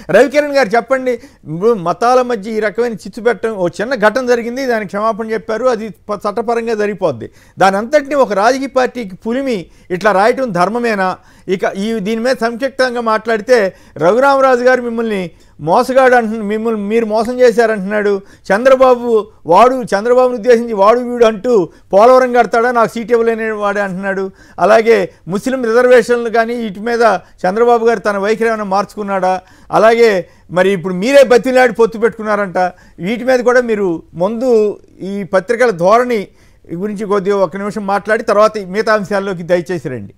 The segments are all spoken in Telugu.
రవికిరణ్ గారు చెప్పండి ఇప్పుడు మతాల మధ్య ఈ రకమైన చిచ్చు పెట్టడం ఓ చిన్న ఘటన జరిగింది దానికి క్షమాపణ చెప్పారు అది ప- చట్టపరంగా జరిగిపోద్ది దాని అంతటిని ఒక రాజకీయ పార్టీకి పులిమి ఇట్లా రాయటం ధర్మమేనా ఇక ఈ దీని మీద సంక్షిప్తంగా మాట్లాడితే రఘురామరాజు గారు మిమ్మల్ని మోసగాడు అంటున్న మిమ్మల్ని మీరు మోసం చేశారంటున్నాడు చంద్రబాబు వాడు చంద్రబాబును ఉద్దేశించి వాడు వీడు అంటూ పోలవరం కడతాడా నాకు సీట్ ఇవ్వలేని వాడే అంటున్నాడు అలాగే ముస్లిం రిజర్వేషన్లు కానీ వీటి మీద చంద్రబాబు గారు తన వైఖరి ఏమైనా మార్చుకున్నాడా అలాగే మరి ఇప్పుడు మీరే బతిలాడి పొత్తు పెట్టుకున్నారంట వీటి మీద కూడా మీరు ముందు ఈ పత్రికల ధోరణి గురించి కొద్దిగా ఒక నిమిషం మాట్లాడి తర్వాత మిగతా అంశాల్లోకి దయచేసి రండి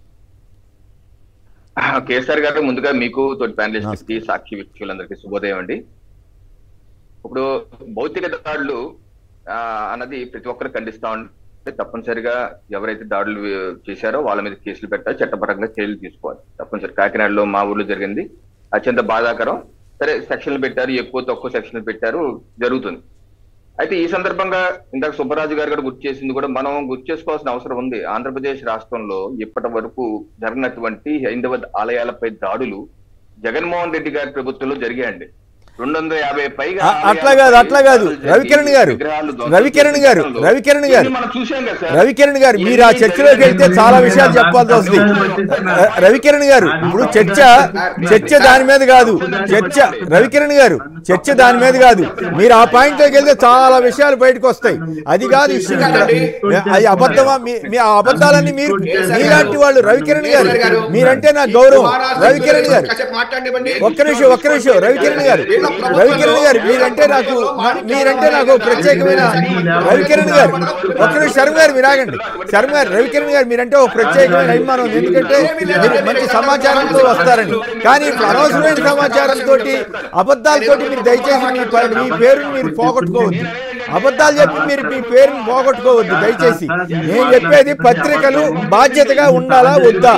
కేసీఆర్ గారు ముందుగా మీకు తోటి ప్యానలిస్ట్ కి సాక్షి వ్యక్తులందరికీ శుభోదయం అండి ఇప్పుడు భౌతిక దాడులు ఆ, అన్నది ప్రతి ఒక్కరు ఖండిస్తా ఉంటే తప్పనిసరిగా ఎవరైతే దాడులు చేశారో వాళ్ళ మీద కేసులు పెట్టాలి చట్టపరంగా చర్యలు తీసుకోవాలి తప్పనిసరి కాకినాడలో మా ఊర్లో జరిగింది అత్యంత బాధాకరం సరే సెక్షన్లు పెట్టారు ఎక్కువ తక్కువ సెక్షన్లు పెట్టారు జరుగుతుంది అయితే ఈ సందర్భంగా ఇందాక సుబ్బరాజు గారు కూడా గుర్తు చేసింది కూడా మనం గుర్తు చేసుకోవాల్సిన అవసరం ఉంది ఆంధ్రప్రదేశ్ రాష్ట్రంలో ఇప్పటి వరకు జరిగినటువంటి హైందవ ఆలయాలపై దాడులు జగన్మోహన్ రెడ్డి గారి ప్రభుత్వంలో జరిగాయండి రెండు వందల యాభై పైగా అ- అట్లా కాదు అట్లా కాదు రవికిరణ్ గారు రవికిరణ్ గారు రవికిరణ్ గారు మనం చూసాం కదా సార్ రవికిరణ్ గారు మీరు ఆ చర్చలోకి వెళ్తే చాలా విషయాలు చెప్పాల్సి వస్తుంది ర- రవికిరణ్ గారు ఇప్పుడు చర్చ చర్చ దాని మీద కాదు చర్చ రవికిరణ్ గారు చర్చ దాని మీద కాదు మీరు ఆ పాయింట్ లోకి వెళ్తే చాలా విషయాలు బయటకు వస్తాయి అది కాదు ఇష్యూ ఇక్కడ అది అబద్ధమా మీ మీ ఆ అబద్ధాలన్నీ మీరు మీలాంటి వాళ్ళు రవికిరణ్ గారు మీరంటే నాకు గౌరవం రవికిరణ్ గారు ఒక్క నిమిషం ఒక్క నిమిషం రవికిరణ్ గారు రవికిరణ్ గారు మీరంటే నాకు మీరంటే నాకు ప్రత్యేకమైన రవికిరణ్ గారు ఒక్క నిమిషం శర్మ గారు మీరు ఆగండి శర్మ గారు రవికిరణ్ గారు మీరంటే ఒక ప్రత్యేకమైన అభిమానం ఉంది ఎందుకంటే మీరు మంచి సమాచారంతో వస్తారని కానీ ఇప్పుడు అనవసరమైన సమాచారంతో అబద్ధాలతోటి మీరు దయచేసి మీ ప- మీ పేరుని మీరు పోగొట్టుకోవద్దు అబద్ధాలు చెప్పి మీరు మీ పేరుని పోగొట్టుకోవద్దు దయచేసి నేను చెప్పేది పత్రికలు బాధ్యతగా ఉండాలా వద్దా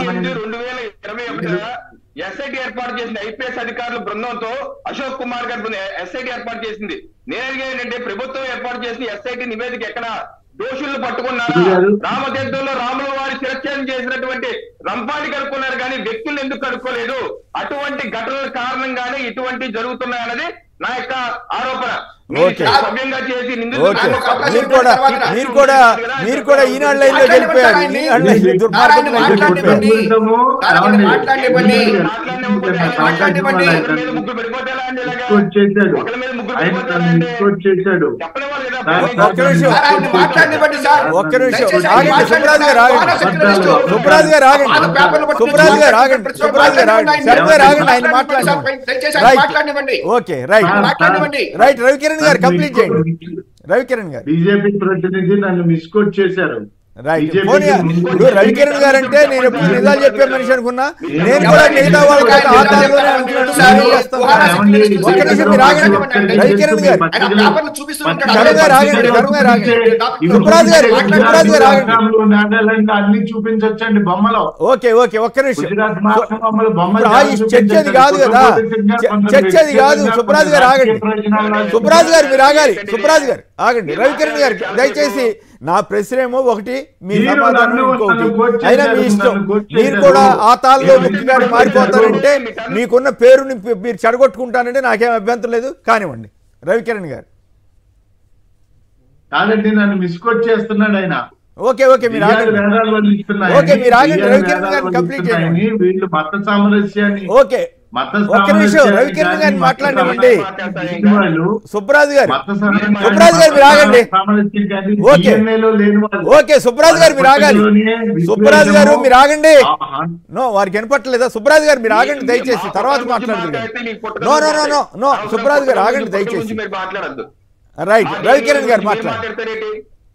ఎస్ఐటి ఏర్పాటు చేసింది ఐపీఎస్ అధికారుల బృందంతో అశోక్ కుమార్ గారి బృందం ఎస్ఐటి ఏర్పాటు చేసింది నేను అడిగే ఏంటంటే ప్రభుత్వం ఏర్పాటు చేసిన ఎస్ఐటి నివేదిక ఎక్కడ దోషులను పట్టుకున్నారా రామతీర్థంలో రాముల వారి శిరచ్ఛేదం చేసినటువంటి రంపాన్ని కనుక్కున్నారు కానీ వ్యక్తులు ఎందుకు కనుక్కోలేదు అటువంటి ఘటనల కారణంగానే ఇటువంటి జరుగుతున్నాయన్నది నా యొక్క ఆరోపణ మీరు ఓకే. చాలా సవ్యంగా చేసి నిందితులను ఓకే అవకాశం మీరు కూడా ఇచ్చిన మీరు కూడా మీరు కూడా ఈనాడు లైన్ లోకి వెళ్ళిపోయారు ఈనాడు లైన్ దుర్మార్గం లైన్ లోకి వెళ్ళిపోయారు మాట్లాడనివ్వండి. ఒకరి మీద ముగ్గురు పడిపోతే ఎలా అండి ఇలాగా? చేశాడు ఒకరి మీద ముగ్గురు ఆయన పడిపోతే తను ఎలా అండి? ఇంకోటి చేశాడు చెప్పనివ్వాలి కదా సార్, ఒక్క నిమిషం మాట్లాడనివ్వండి సార్ ఒక్క నిమిషం దయచేసి ఆగండి మాట్లాడండి సుబ్రాజ్ గారు సార్. ఆగండి వారా సెక్యులరిస్టు. సుబ్రాజ్ గారు ఆగండి పాత పేపర్లు పట్టుకొని సుబ్రాజ్ గారు మాట్లాడండి. ఆగండి సుబ్రాజ్ గారు ఆగండి శర్మ గారు ఆగండి ఆయన మాట్లాడండి దయచేసి ఆయన రైట్ మాట్లాడనివ్వండి ఓకే రైట్ మాట్లాడనివ్వండి రైట్ రవికిరణ్ గారు కంప్లీట్ చేయండి రవికిరణ్ గారు బీజేపీ ప్రతినిధి నన్ను మిస్కోట్ చేశారు రైట్ BJP పోనీ ఇప్పుడు రవికిరణ్ గారు అంటే నేను ఎప్పుడు నిజాలు చెప్పే మనిషి అనుకున్నా నేను కూడా మిగతా వాళ్ళకి ఆ దారిలోనే అంటున్నాను నేను ఏం చేస్తాను? ఒక్క నిమిషం మీరు ఆగండి రవికిరణ్ గారు ఆయన పేపర్లు చూపిస్తుంటాడు. శర్మ గారు ఆగండి శర్మ గారు ఆగండి సుబ్రాజ్ గారు సుబ్రాజ్ గారు ఆగండి నాగాలాండ్ అన్ని చూపించొచ్చండి బొమ్మలో ఓకే ఓకే ఒక్క నిమిషం గుజరాత్ మాత్రం బొమ్మలు బొమ్మలు ఇప్పుడు ఆ ఈ చర్చ అది కాదు కదా చ- చర్చ అది కాదు సుబ్రాజ్ గారు ఆగండి సుబ్రాజ్ గారు మీరు ఆగాలి సుబ్రాజ్ గారు ఆగండి రవికిరణ్ గారు దయచేసి నా ప్రశ్న ఏమో ఒకటి మీ మీరు సమాధానం నన్ను- ఇంకొకటి నన్ను కోట్ అయినా మీ చేశారు, ఇష్టం నన్ను కోట్ మీరు చేశారు. కూడా ఆ తాళ్ళలో ఏమి ముఖ్యంగా కోట్ మారిపోతారంటే మీకున్న పేరుని పి- మీరు చెడగొట్టుకుంటానంటే నాకేం అభ్యంతరం లేదు కానివ్వండి రవికిరణ్ గారు కాదండి నన్ను మిస్కోట్ చేస్తున్నాడు ఆయన ఓకే ఓకే మీరు బియ్యాలు ఆగండి వేదాలు వల్లిస్తున్నాయని, ఓకే, మీరు ఆగండి. బియ్యాలు రవికిరణ్ వేదాలు గారిని కంప్లీట్ వల్లిస్తున్నాయని, వీళ్ళు మత సామరస్యాన్ని ఓకే మత ఒక్క నిమిషం సామరస్యాన్ని రవికిరణ్ కానీ గారిని మత మాట్లాడివ్వండి సామరస్యాన్ని వాళ్ళు సుబ్రాజ్ గారు మత సామరస్యాన్ని సుబ్రాజ్ గారు మీరు ఆగండి. సామరస్యం కానీ ఓకే. DNA లో లేని వాళ్ళు ఓకే సుబ్రాజ్ గారు మీరు ఆగాలి సుబ్రాజ్ గారు మీరు ఆగండి ఆహా. నో వారికి వినపట్టలేదా సుబ్రాజ్ గారు మీరు ఆగండి దయచేసి తర్వాత మాట్లాడుతుంది no no no no no Subraj garu ఆగండి దయచేసి మీరు మాట్లాడద్దు రైట్ రవికిరణ్ గారు మాట్లాడండి మాట్లాడతారేంటి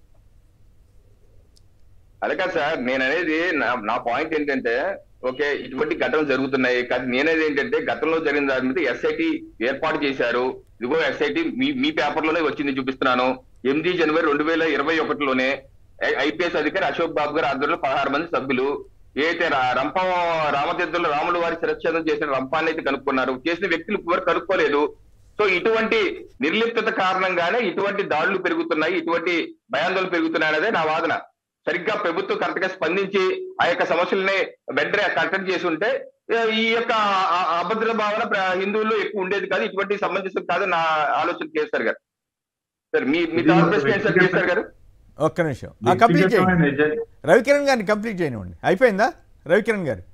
అదే కాదు సార్ నేను అనేది నా- నా పాయింట్ ఏంటంటే ఓకే ఇటువంటి ఘటనలు జరుగుతున్నాయి కానీ నేనేది ఏంటంటే గతంలో జరిగిన దాని మీద ఎస్ఐటి ఏర్పాటు చేశారు ఇదిగో ఎస్ఐటి మీ మీ పేపర్ లోనే వచ్చింది చూపిస్తున్నాను ఎనిమిది జనవరి రెండు వేల ఇరవై ఒకటిలోనే ఐపీఎస్ అధికారి అశోక్ బాబు గారు ఆధ్వర్యంలో పదహారు మంది సభ్యులు ఏదైతే రా- రంపం రామతీర్థంలో రాములు వారి శిరచ్ఛేదం చేసిన రంపాన్ని అయితే కనుక్కున్నారు చేసిన వ్యక్తులు ఎవరు కనుక్కోలేదు సో ఇటువంటి నిర్లిప్తత కారణంగానే ఇటువంటి దాడులు పెరుగుతున్నాయి ఇటువంటి భయాందోళనలు పెరుగుతున్నాయి అనేదే నా వాదన సరిగ్గా ప్రభుత్వం కరెక్ట్ గా స్పందించి ఆ యొక్క సమస్యల్ని వెంటనే కరెక్ట్ చేసి ఉంటే ఏ, ఈ యొక్క ఆ- ఆ అభద్ర భావన ప్ర- హిందువుల్లో ఎక్కువ ఉండేది కాదు ఇటువంటి సమంజసం కాదు నా ఆలోచన కేసీఆర్ గారు సార్ మీ మీ ఇది థాట్ ప్రశ్న ఏంటి సార్ వ్యక్తిగత- కేసీఆర్ గారు ఒక్క నిమిషం ఆ, కంప్లీట్ చేయండి వ్యక్తిగతమైన ఎజెండా. రవికిరణ్ గారిని కంప్లీట్ చేయనివ్వండి అయిపోయిందా రవికిరణ్ గారు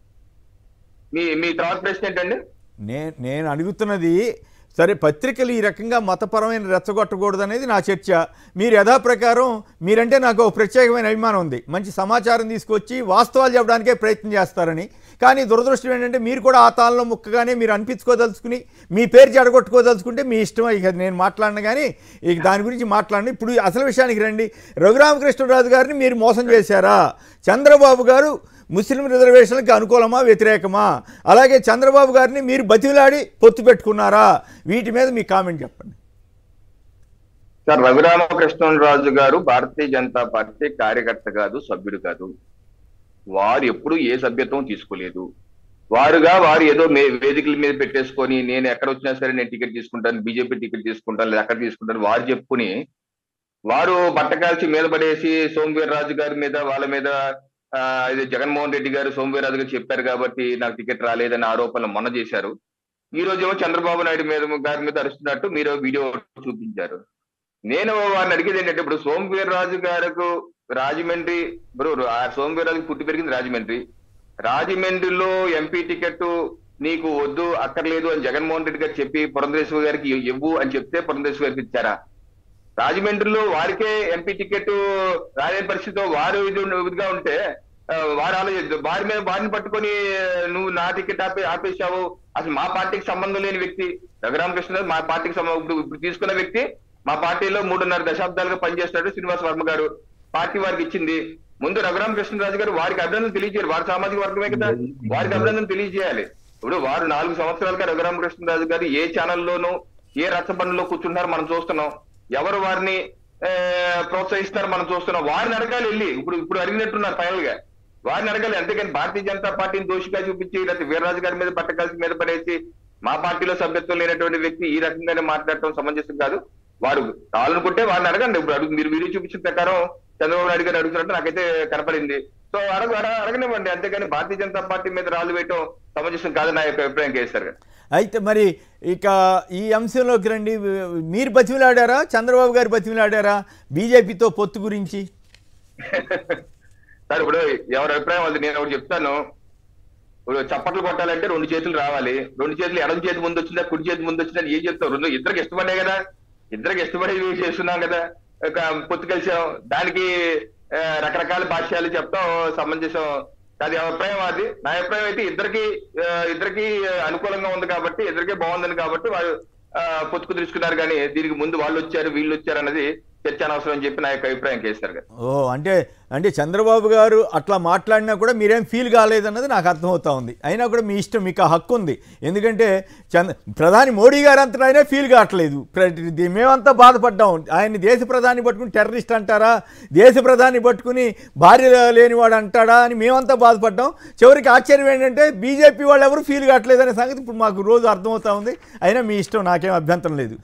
మీ మీ థాట్ ప్రశ్న ఏంటండి నే నేను అడుగుతున్నది సరే పత్రికలు ఈ రకంగా మతపరమైన రెచ్చగొట్టకూడదు అనేది నా చర్చ మీరు యథాప్రకారం మీరంటే నాకు ఒక ప్రత్యేకమైన అభిమానం ఉంది మంచి సమాచారం తీసుకొచ్చి వాస్తవాలు చెప్పడానికే ప్రయత్నం చేస్తారని కానీ దురదృష్టం ఏంటంటే మీరు కూడా ఆ తాళంలో ముక్కగానే మీరు అనిపించుకోదలుచుకుని మీ పేరు చెడగొట్టుకోదలుచుకుంటే మీ ఇష్టం ఇక నేను మాట్లాడిన కానీ ఇక దాని గురించి మాట్లాడండి ఇప్పుడు అసలు విషయానికి రండి రఘురామకృష్ణరాజు గారిని మీరు మోసం చేశారా చంద్రబాబు గారు ముస్లిం రిజర్వేషన్లకు అనుకూలమా వ్యతిరేకమా అలాగే చంద్రబాబు గారిని మీరు బతిలాడి పొత్తు పెట్టుకున్నారా వీటి మీద మీ కామెంట్ చెప్పండి సార్ రఘురామకృష్ణరాజు గారు భారతీయ జనతా పార్టీ కార్యకర్త కాదు సభ్యుడు కాదు వారు ఎప్పుడు ఏ సభ్యత్వం తీసుకోలేదు వారుగా వారు ఏదో మే వేదికల మీద పెట్టేసుకొని నేను ఎక్కడ వచ్చినా సరే నేను టికెట్ తీసుకుంటాను బీజేపీ టికెట్ తీసుకుంటాను లేదా అక్కడ తీసుకుంటాను వారు చెప్పుకుని వారు బట్టకాల్చి మీద పడేసి సోమవీర్రాజు గారి మీద వాళ్ళ మీద ఆ, ఇది జగన్మోహన్ రెడ్డి గారు సోమవీర్రాజు గారు చెప్పారు కాబట్టి నాకు టికెట్ రాలేదని ఆరోపణలు మొన్న చేశారు ఈ రోజు ఏమో చంద్రబాబు నాయుడు మీద గారి మీద అరుస్తున్నట్టు మీరు వీడియో చూపించారు నేను వారిని అడిగేది ఏంటంటే ఇప్పుడు సోమవీర్రాజు గారికి రాజమండ్రి బ్రో ఆ సోమవీర్రాజు పుట్టి పెరిగింది రాజమండ్రి రాజమండ్రిలో ఎంపీ టికెట్ నీకు వద్దు అక్కర్లేదు అని జగన్మోహన్ రెడ్డి గారు చెప్పి పురంధరేశ్వరి గారికి ఇవ్వు అని చెప్తే పురంధరేశ్వరి గారికి ఇచ్చారా రాజమండ్రిలో వారికే ఎంపీ టికెట్ రాలేని పరిస్థితిలో వారు ఇది ఇదిగా ఉంటే ఆ, వారు ఆలోచించు వారి మీద వారిని పట్టుకొని నువ్వు నా టికెట్ ఆపే ఆపేశావు అసలు మా పార్టీకి సంబంధం లేని వ్యక్తి రఘురామకృష్ణ మా పార్టీకి సంబంధం ఇప్పుడు ఇప్పుడు తీసుకున్న వ్యక్తి మా పార్టీలో మూడున్నర దశాబ్దాలుగా పనిచేస్తున్నాడు శ్రీనివాస్ వర్మ గారు పార్టీ వారికి ఇచ్చింది ముందు రఘురామకృష్ణరాజు గారు వారికి అభినందన తెలియజేయాలి వారి సామాజిక వర్గమే కదా వారికి అభినందన తెలియజేయాలి ఇప్పుడు వారు నాలుగు సంవత్సరాలుగా రఘురామకృష్ణరాజు గారు ఏ ఛానల్లోనూ ఏ రచ్చబండలో కూర్చుంటున్నారో మనం చూస్తున్నాం ఎవరు వారిని ఆ, ప్రోత్సహిస్తున్నారు మనం చూస్తున్నాం వారిని అడగాలి వెళ్ళి ఇప్పుడు ఇప్పుడు అడిగినట్టున్నారు ఫైనల్ గా వారిని అడగాలి అంతేకాని భారతీయ జనతా పార్టీని దోషిగా చూపించి లేకపోతే వీర్రాజు గారి మీద పట్టకాల్సి మీద పడేసి మా పార్టీలో సభ్యత్వం లేనటువంటి వ్యక్తి ఈ రకంగానే మాట్లాడటం సమంజసం కాదు వారు కావాలనుకుంటే వారిని అడగండి ఇప్పుడు అడుగు మీరు వీడియో చూపించిన ప్రకారం చంద్రబాబు నాయుడు గారు అడుగుతున్నట్టు నాకైతే కనపడింది సో అడగ అడగ- అడగనివ్వండి అంతేగాని భారతీయ జనతా పార్టీ మీద రాళ్ళు వేయటం సమంజసం కాదు నా యొక్క అభిప్రాయం కేసీఆర్ గారు అయితే మరి ఇక ఈ అంశంలోకి రండి మీరు బతిమిలాడారా చంద్రబాబు గారు బతిమిలాడారా బీజేపీతో పొత్తు గురించి సార్ ఇప్పుడు ఎవరి అభిప్రాయం అది నేను ఒకటి చెప్తాను ఇప్పుడు చప్పట్లు కొట్టాలంటే రెండు చేతులు రావాలి రెండు చేతులు ఎడమ చేతి ముందు వచ్చిందా కుడి చేతి ముందు వచ్చిందా అని ఏం చెప్తావు రెండు ఇద్దరికి ఇష్టపడే కదా ఇద్దరికి ఇష్టపడి చేస్తున్నాం కదా ఒక పొత్తు కలిసాం దానికి ఆ, రకరకాల భాష్యాలు చెప్తాం సమంజసం అది అభిప్రాయం అది నా అభిప్రాయం అయితే ఇద్దరికి ఆ, ఇద్దరికి అనుకూలంగా ఉంది కాబట్టి ఇద్దరికి బాగుందని కాబట్టి వాళ్ళు ఆ, పొత్తుకు తీసుకున్నారు కానీ దీనికి ముందు వాళ్ళు వచ్చారు వీళ్ళు వచ్చారు అన్నది చర్చ అనవసరం అని చెప్పి నా యొక్క అభిప్రాయం కేసీఆర్ గారు ఓ అంటే అంటే చంద్రబాబు గారు అట్లా మాట్లాడినా కూడా మీరేం ఫీల్ కాలేదన్నది నాకు అర్థమవుతా ఉంది అయినా కూడా మీ ఇష్టం మీకు ఆ హక్కు ఉంది ఎందుకంటే చంద్ర ప్రధాని మోడీ గారు అంతటా అయినా ఫీల్ కావట్లేదు ప్ర- ఇది మేమంతా బాధపడ్డాం ఆయన్ని దేశ ప్రధాని పట్టుకుని టెర్రరిస్ట్ అంటారా దేశ ప్రధాని పట్టుకుని భార్య లేనివాడు అంటాడా అని మేమంతా బాధపడ్డాం చివరికి ఆశ్చర్యం ఏంటంటే బీజేపీ వాళ్ళు ఎవరు ఫీల్ కావట్లేదు అనే సంగతి ఇప్పుడు మాకు రోజు అర్థమవుతా ఉంది అయినా మీ ఇష్టం నాకేం అభ్యంతరం లేదు